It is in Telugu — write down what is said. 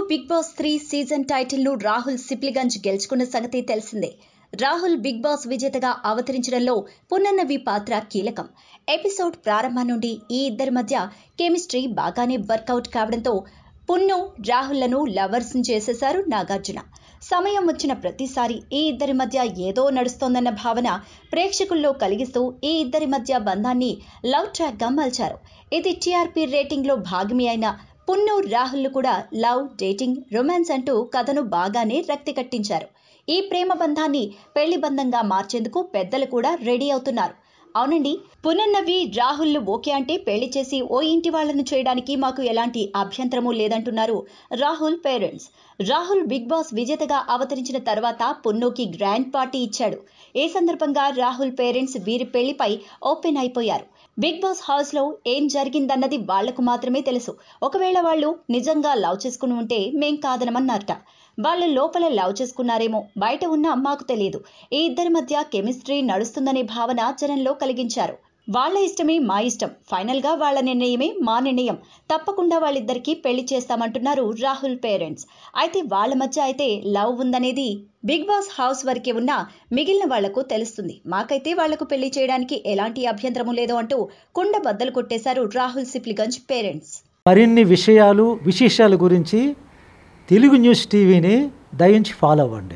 big Boss three season title ను రాహుల్ సిప్లిగంజ్ గెలుచుకున్న సంగతి తెలిసిందే రాహుల్ బిగ్ బాస్ విజేతగా అవతరించడంలో పునన్నవి పాత్ర కీలకం ఎపిసోడ్ ప్రారంభం నుండి ఈ ఇద్దరి మధ్య కెమిస్ట్రీ బాగానే వర్కౌట్ కావడంతో పున్ను రాహుల్లను లవర్స్ చేసేశారు నాగార్జున సమయం వచ్చిన ప్రతిసారి ఈ ఇద్దరి మధ్య ఏదో నడుస్తోందన్న భావన ప్రేక్షకుల్లో కలిగిస్తూ ఈ ఇద్దరి మధ్య బంధాన్ని లవ్ ట్రాక్ గా మలిచారు ఇది టీఆర్పీ రేటింగ్ లో భాగమే అయిన పున్ను రాహుల్ కూడా లవ్ డేటింగ్ రొమాన్స్ అంటూ కథను బాగానే రక్తి కట్టించారు ఈ ప్రేమ బంధాన్ని పెళ్లి బంధంగా మార్చేందుకు పెద్దలు కూడా రెడీ అవుతున్నారు అవునండి పునన్నవి రాహుల్ ఓకే అంటే పెళ్లి చేసి ఓ ఇంటి వాళ్లను చేయడానికి మాకు ఎలాంటి అభ్యంతరము లేదంటున్నారు Rahul parents Rahul Bigg Boss విజేతగా అవతరించిన తర్వాత పున్నుకి గ్రాండ్ పార్టీ ఇచ్చాడు ఈ సందర్భంగా రాహుల్ పేరెంట్స్ వీరి పెళ్లిపై ఓపెన్ అయిపోయారు బిగ్ బాస్ హౌస్ లో ఏం జరిగిందన్నది వాళ్లకు మాత్రమే తెలుసు ఒకవేళ వాళ్ళు నిజంగా లవ్ చేసుకుని ఉంటే మేం కాదనమన్నారట వాళ్ళు లోపల లవ్ చేసుకున్నారేమో బయట ఉన్నా మాకు తెలియదు ఈ ఇద్దరి మధ్య కెమిస్ట్రీ నడుస్తుందనే భావన జనంలో కలిగించారు వాళ్ళ ఇష్టమే మా ఇష్టం ఫైనల్ గా వాళ్ళ నిర్ణయమే మా నిర్ణయం తప్పకుండా వాళ్ళిద్దరికీ పెళ్లి చేస్తామంటున్నారు రాహుల్ పేరెంట్స్ అయితే వాళ్ళ మధ్య అయితే లవ్ ఉందనేది బిగ్ బాస్ హౌస్ వరకే ఉన్నా మిగిలిన వాళ్లకు తెలుస్తుంది మాకైతే వాళ్లకు పెళ్లి చేయడానికి ఎలాంటి అభ్యంతరము లేదు అంటూ కుండ బద్దలు కొట్టేశారు రాహుల్ సిప్లిగంజ్ పేరెంట్స్ మరిన్ని విషయాలు విశేషాల గురించి తెలుగు న్యూస్ టీవీని దయించి ఫాలో అవ్వండి